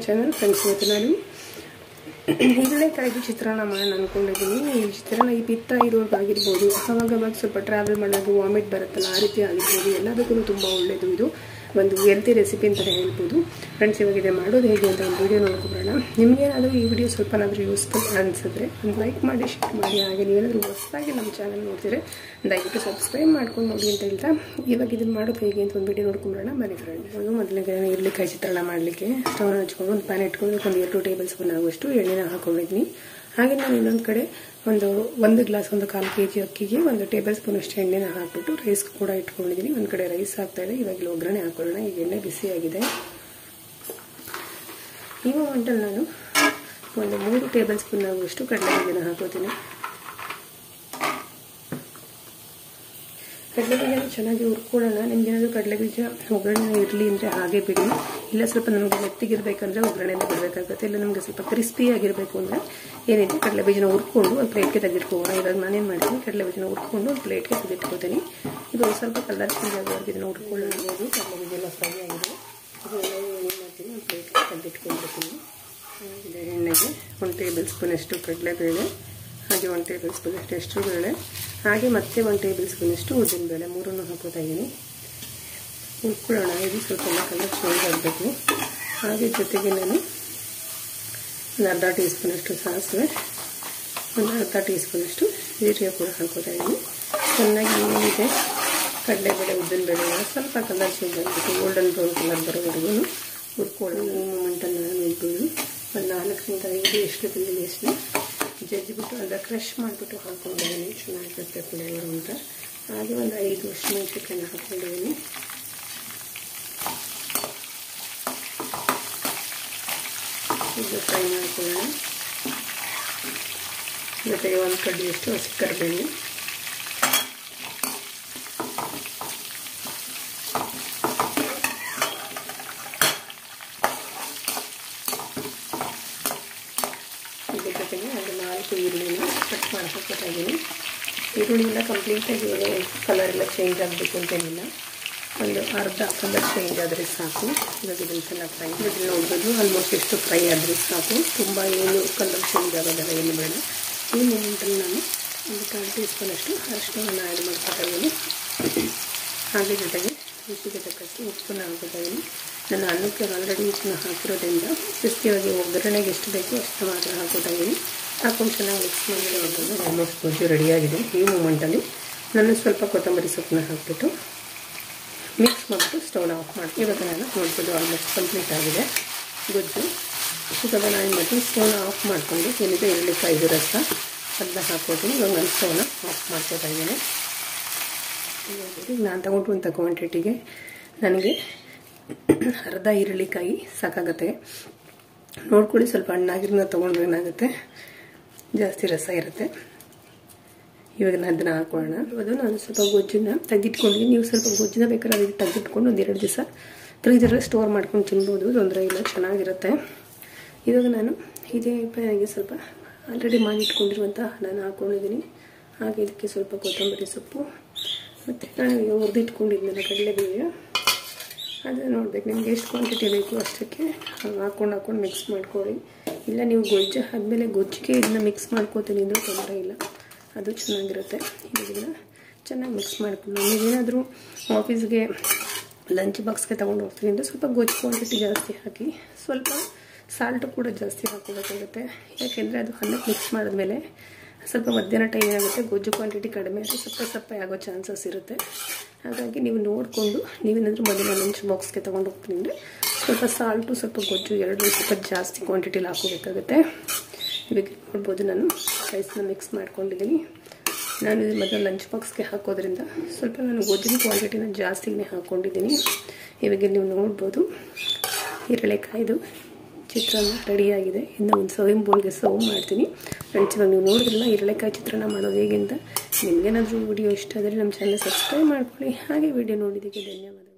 channel friends ಇವತ್ತು ನಾನು ಈರುಳ್ಳಿಕಾಯಿದು ಚಿತ್ರಾನ್ನ ಮಾಡೋಣ ಅಂದ್ಕೊಂಡಿದ್ದೀನಿ ಈ ಚಿತ್ರಾನ್ನ ಈ ಪಿತ್ತ ಇರೋರ್ಗಾಗಿರ್ಬೋದು ಅವಾಗ ಅವಾಗ ಸ್ವಲ್ಪ ಟ್ರಾವೆಲ್ ಮಾಡೋದು ವಾಮಿಟ್ ಬರುತ್ತಲ್ಲ ಆ ರೀತಿ ಆಗಿರ್ಬೋದು ಎಲ್ಲದಕ್ಕೂ ತುಂಬ ಒಳ್ಳೆಯದು ಇದು ಒಂದು ಹೆಲ್ತಿ ರೆಸಿಪಿ ಅಂತಲೇ ಹೇಳ್ಬೋದು ಫ್ರೆಂಡ್ಸ್ ಇವಾಗ ಇದೆ ಮಾಡೋದು ಹೇಗೆ ಅಂತ ಒಂದು ವೀಡಿಯೋ ನೋಡ್ಕೊಬರೋಣ ನಿಮಗೇನಾದರೂ ಈ ವಿಡಿಯೋ ಸ್ವಲ್ಪನಾದರೂ ಯೂಸ್ಫುಲ್ ಅನಿಸಿದ್ರೆ ಒಂದು ಲೈಕ್ ಮಾಡಿ ಶೇರ್ ಮಾಡಿ ಹಾಗೆ ನೀವೇನಾದರೂ ಹೊಸದಾಗಿ ನಮ್ಮ ಚಾನಲ್ ನೋಡ್ತೀರಿ ದಯವಿಟ್ಟು ಸಬ್ಸ್ಕ್ರೈಬ್ ಮಾಡ್ಕೊಂಡು ನೋಡಿ ಅಂತ ಹೇಳ್ತಾ ಇವಾಗ ಇದನ್ನು ಮಾಡೋದು ಹೇಗೆ ಅಂತ ಒಂದು ವಿಡಿಯೋ ನೋಡ್ಕೊಂಬರೋಣ ಬನ್ನಿ ಫ್ರೆಂಡ್ಸ್ ಇವಾಗ ಮೊದಲಿಗೆ ಇರ್ಲಿಕಾಯಿ ಚಿತ್ರಾನ್ನ ಮಾಡಲಿಕ್ಕೆ ಸ್ಟವ್ ಹಚ್ಕೊಂಡು ಒಂದು ಪ್ಯಾನ್ ಇಟ್ಕೊಂಡು ಒಂದು ಎರಡು ಟೇಬಲ್ ಸ್ಪೂನ್ ಆಗುವಷ್ಟು ಎಣ್ಣೆನ ಹಾಕೊಂಡಿದ್ದೀನಿ ಹಾಗೆ ನಾನು ಇನ್ನೊಂದು ಕಡೆ ಒಂದು ಒಂದು ಗ್ಲಾಸ್ ಒಂದು ಕಾಲು ಕೆ ಜಿ ಅಕ್ಕಿಗೆ ಒಂದು ಟೇಬಲ್ ಸ್ಪೂನ್ ಅಷ್ಟು ಎಣ್ಣೆನ ಹಾಕ್ಬಿಟ್ಟು ರೈಸ್ ಕೂಡ ಇಟ್ಕೊಂಡಿದ್ದೀನಿ ಒಂದು ಕಡೆ ರೈಸ್ ಹಾಕ್ತಾ ಇದೆ ಇವಾಗ ಇಲ್ಲಿ ಒಗ್ಗರಣೆ ಹಾಕೊಳ್ಳೋಣ ಈಗ ಎಣ್ಣೆ ಬಿಸಿಯಾಗಿದೆ ಈ ಮೊಮೆಂಟಲ್ಲಿ ನಾನು ಒಂದು ಮೂರು ಟೇಬಲ್ ಸ್ಪೂನ್ ಆಗುವಷ್ಟು ಕಡಲೆಬೀಜನ ಹಾಕೋತೀನಿ ಕಡಲೆಬೀಜ ಚೆನ್ನಾಗಿ ಹುರ್ಕೊಳ್ಳೋಣ ನಿಮ್ಗೇನಾದರೂ ಕಡಲೆಬೀಜ ಒಗ್ಗರಣೆ ಇರಲಿ ಅಂದರೆ ಹಾಗೆ ಬಿಡಿ ಇಲ್ಲ ಸ್ವಲ್ಪ ನಮಗೆ ಮೆತ್ತಿಗಿರ್ಬೇಕಂದ್ರೆ ಒಗ್ಗರಣೆನ ಬಿಡಬೇಕಾಗುತ್ತೆ ಇಲ್ಲ ನಮಗೆ ಸ್ವಲ್ಪ ಕ್ರಿಸ್ಪಿ ಆಗಿರಬೇಕು ಅಂದರೆ ಏನಿದೆ ಕಡಲೆಬೀಜನ ಹುರ್ಕೊಂಡು ಒಂದು ಪ್ಲೇಟ್ಗೆ ತೆಗೆದಿಟ್ಕೋಣ ಇವಾಗ ನಾನೇನು ಮಾಡ್ತೀನಿ ಕಡಲೆಬೀಜನ ಹುರ್ಕೊಂಡು ಒಂದು ಪ್ಲೇಟ್ಗೆ ತೆಗೆದಿಟ್ಕೋತೀನಿ ಇದು ಸ್ವಲ್ಪ ಕಲರ್ ಚೇಂಜ್ ಆಗೋವರೆಗೆ ಇದನ್ನು ಹುರ್ಕೊಳ್ಳೋದು ಕಡಲೆಬೀಜ ಎಲ್ಲ ಫ್ರೈ ಆಗಿದೆ ಇದೆಲ್ಲ ಏನು ಮಾಡ್ತೀನಿ ಒಂದು ಪ್ಲೇಟ್ಗೆ ತೆಗೆದಿಟ್ಕೊಂಡಿರ್ತೀನಿ ಇದೆ ಎಣ್ಣೆಗೆ ಒಂದು ಟೇಬಲ್ ಸ್ಪೂನ್ ಅಷ್ಟು ಕಡಲೆಬೇಳೆ ಹಾಗೆ ಒಂದು ಟೇಬಲ್ ಸ್ಪೂನ್ ಅಷ್ಟು ಎಷ್ಟು ಬೇಳೆ ಹಾಗೆ ಮತ್ತೆ ಒಂದು ಟೇಬಲ್ ಸ್ಪೂನ್ ಅಷ್ಟು ಉದ್ದಿನ ಬೇಳೆ ಮೂರನ್ನು ಹಾಕೋತಾ ಇದ್ದೀನಿ ಹುರ್ಕೊಳ್ಳೋಣ ಇದು ಸ್ವಲ್ಪ ಎಲ್ಲ ಕಲರ್ ಚೇಂಜ್ ಆಗಬೇಕು ಹಾಗೆ ಜೊತೆಗೆ ನಾನು ಒಂದು ಅರ್ಧ ಟೀ ಸ್ಪೂನಷ್ಟು ಸಾಸಿವೆ ಒಂದು ಅರ್ಧ ಟೀ ಸ್ಪೂನಷ್ಟು ಜೀರಿಗೆ ಕೂಡ ಹಾಕೋತಾ ಇದ್ದೀನಿ ಚೆನ್ನಾಗಿ ಏನಿದೆ ಕಡಲೆಬೇಳೆ ಉದ್ದಿನ ಬೇಳೆ ಸ್ವಲ್ಪ ಕಲರ್ ಚೇಂಜ್ ಆಗಬೇಕು ಗೋಲ್ಡನ್ ಬ್ರೌನ್ ಕಲರ್ ಬರೋವರೆಗೂ ಹುರ್ಕೊಳ್ಳೋಣ ಈ ಮೂಮೆಂಟನ್ನು ನಾನು ಇಟ್ಬಿಟ್ಟು ಒಂದು ನಾಲ್ಕರಿಂದ ಐದು ಎಷ್ಟು ಬೆಳ್ಳುಳ್ಳಿ ಎಷ್ಟು ಜಜ್ಜಿಬಿಟ್ಟು ಅದ ಕ್ರಷ್ ಮಾಡಿಬಿಟ್ಟು ಹಾಕ್ಕೊಂಡಿದ್ದೀನಿ ಚೆನ್ನಾಗಿರುತ್ತೆ ಫ್ಲೇವರ್ ಅಂತ ಹಾಗೆ ಒಂದು ಐದು ಹಸಿಮೆಣಸಿನ್ಕಾಯಿ ಹಾಕ್ಕೊಂಡಿದ್ದೀನಿ ಇದು ಫ್ರೈ ಮಾಡ್ಕೊಳ್ಳೋಣ ಜೊತೆಗೆ ಒಂದು ಕಡ್ಡಿಯಷ್ಟು ಹಸಿ ಕರಿಬೇವು ಇದ್ರ ಜೊತೆಗೆ ಒಂದು ನಾಲ್ಕು ಈರುಳ್ಳಿನ ಕಟ್ ಮಾಡಿ ಹಾಕೋತಾ ಇದ್ದೀನಿ ಈರುಳ್ಳಿ ಎಲ್ಲ ಕಂಪ್ಲೀಟಾಗಿ ಏನು ಕಲರ್ ಎಲ್ಲ ಚೇಂಜ್ ಆಗಬೇಕು ಅಂತೇನಿಲ್ಲ ಒಂದು ಅರ್ಧ ಕಲರ್ ಚೇಂಜ್ ಆದರೆ ಸಾಕು ಇವಾಗ ಇದನ್ನು ಚೆನ್ನಾಗಿ ಫ್ರೈ ಇದನ್ನು ನೋಡ್ಬೋದು ಆಲ್ಮೋಸ್ಟ್ ಎಷ್ಟು ಫ್ರೈ ಆದರೆ ಸಾಕು ತುಂಬ ಏನು ಕಲರ್ ಚೇಂಜ್ ಆಗೋದಲ್ಲ ಏನು ಬೇಡ ಈ ಮೂಮೆಂಟಲ್ಲಿ ನಾನು ಒಂದು ಕಾಲು ಟೀ ಸ್ಪೂನಷ್ಟು ಅರಿಶಿನವನ್ನು ಆ್ಯಡ್ ಮಾಡ್ಕೊತಾ ಇದ್ದೀನಿ ಹಾಗೆ ಜೊತೆಗೆ ರುಚಿಗೆ ತಕ್ಕಷ್ಟು ಉಪ್ಪನ್ನು ಹಾಕೋತಾ ಇದ್ದೀನಿ ನಾನು ಅನ್ನಕ್ಕೆ ಆಲ್ರೆಡಿ ಉಪ್ಪನ್ನ ಹಾಕಿರೋದ್ರಿಂದ ಕ್ರಿಸ್ಪಿಯಾಗಿ ಒಗ್ಗರಣೆಗೆ ಎಷ್ಟು ಬೇಕೋ ಅಷ್ಟು ಮಾತ್ರ ಹಾಕೋತಾ ಇದ್ದೀನಿ ಹಾಕೊಂಡು ಚೆನ್ನಾಗಿ ಮಿಕ್ಸ್ ಮಾಡಿರೋದು ಆಲ್ಮೋಸ್ಟ್ ಗೊಜ್ಜು ರೆಡಿಯಾಗಿದೆ ಈ ಮೂಮೆಂಟಲ್ಲಿ ನಾನು ಸ್ವಲ್ಪ ಕೊತ್ತಂಬರಿ ಸೊಪ್ಪನ್ನ ಹಾಕ್ಬಿಟ್ಟು ಮಿಕ್ಸ್ ಮಾಡಿಬಿಟ್ಟು ಸ್ಟವ್ನ ಆಫ್ ಮಾಡಿ ಇವಾಗ ನಾನು ನೋಡ್ಬೋದು ಆಲ್ಮೋಸ್ಟ್ ಕಂಪ್ಲೀಟ್ ಆಗಿದೆ ಗೊಜ್ಜು ಇವಾಗ ನಾನು ಏನು ಮಾಡ್ತೀನಿ ಸ್ಟವ್ನ ಆಫ್ ಮಾಡಿಕೊಂಡು ಏನಿದೆ ಎಳ್ಳಿಕಾಯ್ದು ರಸ ಅದನ್ನ ಹಾಕೋತೀನಿ ಇವಾಗ ನಾನು ಸ್ಟವ್ನ ಆಫ್ ಮಾಡ್ಕೋತಾ ಇದ್ದೀನಿ ನಾನು ತಗೊಂಡಿರುವಂಥ ಕ್ವಾಂಟಿಟಿಗೆ ನನಗೆ ಅರ್ಧ ಈರುಳ್ಳಿಕಾಯಿ ಸಾಕಾಗುತ್ತೆ ನೋಡ್ಕೊಳ್ಳಿ ಸ್ವಲ್ಪ ಹಣ್ಣಾಗಿರೋದನ್ನ ತೊಗೊಂಡ್ರೆ ಏನಾಗುತ್ತೆ ಜಾಸ್ತಿ ರಸ ಇರುತ್ತೆ ಇವಾಗ ನಾನು ಅದನ್ನು ಹಾಕೊಳ್ಳೋಣ ಅದು ನಾನು ಸ್ವಲ್ಪ ಗೊಜ್ಜನ್ನ ತೆಗೆದಿಟ್ಕೊಂಡು ನೀವು ಸ್ವಲ್ಪ ಗೊಜ್ಜನ್ನ ಬೇಕಾದ್ರೆ ಅದಕ್ಕೆ ತೆಗೆದಿಟ್ಕೊಂಡು ಒಂದು ಎರಡು ದಿವಸ ಫ್ರೀಜರಲ್ಲಿ ಸ್ಟೋರ್ ಮಾಡ್ಕೊಂಡು ತಿನ್ಬೋದು ತೊಂದರೆ ಇಲ್ಲ ಚೆನ್ನಾಗಿರುತ್ತೆ ಇವಾಗ ನಾನು ಇದೇ ನನಗೆ ಸ್ವಲ್ಪ ಆಲ್ರೆಡಿ ಮಾಡಿಟ್ಕೊಂಡಿರುವಂಥ ನಾನು ಹಾಕ್ಕೊಂಡಿದ್ದೀನಿ ಹಾಗೆ ಇದಕ್ಕೆ ಸ್ವಲ್ಪ ಕೊತ್ತಂಬರಿ ಸೊಪ್ಪು ಮತ್ತು ನಾನು ಹುರಿದಿಟ್ಕೊಂಡಿದ್ನಲ್ಲ ಕಡಲೆಬೇಳೆ ಅದನ್ನು ನೋಡ್ಬೇಕು ನಿಮ್ಗೆ ಎಷ್ಟು ಕ್ವಾಂಟಿಟಿ ಬೇಕು ಅಷ್ಟಕ್ಕೆ ಹಾಕ್ಕೊಂಡು ಹಾಕ್ಕೊಂಡು ಮಿಕ್ಸ್ ಮಾಡ್ಕೊಳ್ಳಿ ಇಲ್ಲ ನೀವು ಗೊಜ್ಜು ಆದಮೇಲೆ ಗೊಜ್ಜಿಗೆ ಇದನ್ನ ಮಿಕ್ಸ್ ಮಾಡ್ಕೋತೀನಿ ಅಂದರೂ ತೊಂದರೆ ಇಲ್ಲ ಅದು ಚೆನ್ನಾಗಿರುತ್ತೆ ಇದನ್ನ ಚೆನ್ನಾಗಿ ಮಿಕ್ಸ್ ಮಾಡ್ಕೊಂಡು ನೀವೇನಾದರೂ ಆಫೀಸ್ಗೆ ಲಂಚ್ ಬಾಕ್ಸ್ಗೆ ತೊಗೊಂಡು ಹೋಗ್ತೀನಿ ಅಂದರೆ ಸ್ವಲ್ಪ ಗೊಜ್ಜು ಕ್ವಾಂಟಿಟಿ ಜಾಸ್ತಿ ಹಾಕಿ ಸ್ವಲ್ಪ ಸಾಲ್ಟು ಕೂಡ ಜಾಸ್ತಿ ಹಾಕೋಬೇಕಾಗುತ್ತೆ ಯಾಕೆಂದರೆ ಅದು ಅನ್ನಕ್ಕೆ ಮಿಕ್ಸ್ ಮಾಡಿದ್ಮೇಲೆ ಸ್ವಲ್ಪ ಮಧ್ಯಾಹ್ನ ಟೈಮ್ ಏನಾಗುತ್ತೆ ಗೊಜ್ಜು ಕ್ವಾಂಟಿಟಿ ಕಡಿಮೆ ಆದರೆ ಸಪ್ಪೆ ಸಪ್ಪೆ ಆಗೋ ಚಾನ್ಸಸ್ ಇರುತ್ತೆ ಹಾಗಾಗಿ ನೀವು ನೋಡಿಕೊಂಡು ನೀವೇನಾದರೂ ಮಧ್ಯಾಹ್ನ ಲಂಚ್ ಬಾಕ್ಸ್ಗೆ ತೊಗೊಂಡು ಹೋಗ್ತೀನಿ ಅಂದರೆ ಸ್ವಲ್ಪ ಸಾಲ್ಟು ಸ್ವಲ್ಪ ಗೊಜ್ಜು ಎರಡು ಸ್ವಲ್ಪ ಜಾಸ್ತಿ ಕ್ವಾಂಟಿಟಿಲಿ ಹಾಕೋಬೇಕಾಗುತ್ತೆ ಇವಾಗ ನೋಡ್ಬೋದು ನಾನು ರೈಸ್ನ ಮಿಕ್ಸ್ ಮಾಡ್ಕೊಂಡಿದ್ದೀನಿ ನಾನು ಇದು ಮೊದಲು ಲಂಚ್ ಬಾಕ್ಸ್ಗೆ ಹಾಕೋದ್ರಿಂದ ಸ್ವಲ್ಪ ನಾನು ಗೊಜ್ಜಿನ ಕ್ವಾಂಟಿಟಿನ ಜಾಸ್ತಿನೇ ಹಾಕ್ಕೊಂಡಿದ್ದೀನಿ ಇವಾಗ ನೀವು ನೋಡ್ಬೋದು ಈರಳೆಕಾಯ್ದು ಚಿತ್ರಾನ್ನ ರೆಡಿಯಾಗಿದೆ ಇನ್ನು ಒಂದು ಸರ್ವಿಂಗ್ ಬೌಲ್ಗೆ ಸರ್ವ್ ಮಾಡ್ತೀನಿ ಫ್ರೆಂಡ್ಸ್ ಇವಾಗ ನೀವು ನೋಡಿದ್ರಲ್ಲ ಈರಳೆಕಾಯಿ ಚಿತ್ರಾನ್ನ ಮಾಡೋದು ಹೇಗೆ ಅಂತ ನಿಮಗೇನಾದರೂ ವಿಡಿಯೋ ಇಷ್ಟ ಆದರೆ ನಮ್ಮ ಚಾನಲ್ ಸಬ್ಸ್ಕ್ರೈಬ್ ಮಾಡ್ಕೊಳ್ಳಿ ಹಾಗೆ ವಿಡಿಯೋ ನೋಡಿದ್ದಕ್ಕೆ ಧನ್ಯವಾದ